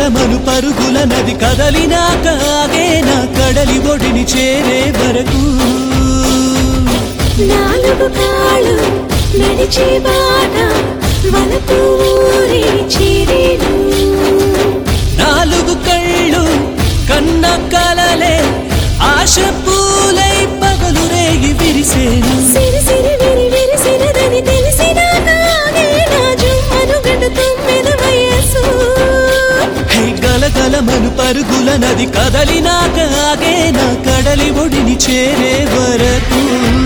గలగలమను పరుగుల నది కదలినాక ఆగేనా కడలి ఒడిని చేరే వరకు నాలుగు కాళ్ళు నడిచే బాట వలపు ఊరి చేరేను నాలుగు కళ్ళు కన్న కలలే ఆశ పూలై పగలు రేగి విరిసేను సిరి సిరి విరి విరిసినదని తెలిసినాక ఆగేనా జుమ్మను గడుతుమ్మెద వయసు హే గలగలమను పరుగుల నది కదలినాక ఆగేనా కడలి ఒడిని చేరే వరకు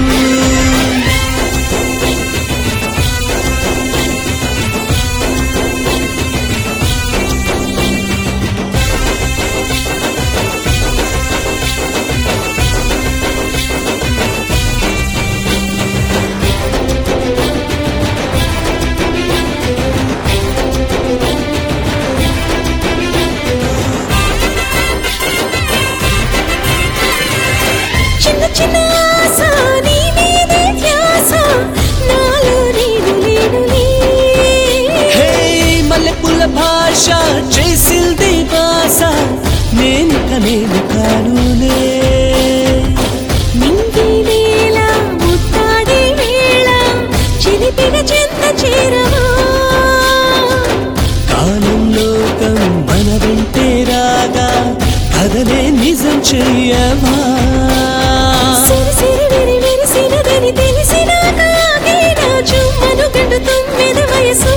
చిన్న చిన్న ఆశ నీ మీదే ధ్యాస నాలో నేను లేనులే హే మల్లెపుల్ల భాష చేసింది భాష నేను నేను కానులే నింగి నేల ముట్టాడే వేళ చిలిపిన చెంత చేరవా కాలం లోకం మన వెంటే రాగా కదలే నిజం చెయ్యవా సిరి సిరి విరి విరిసినదని తెలిసినాక ఆగేనా జుమ్మను గడుతుమ్మెద వయసు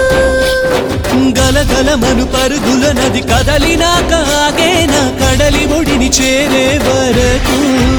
గలగలమను పరుగుల నది కదలినాక ఆగేనా కడలి ఒడిని చేరే వరకు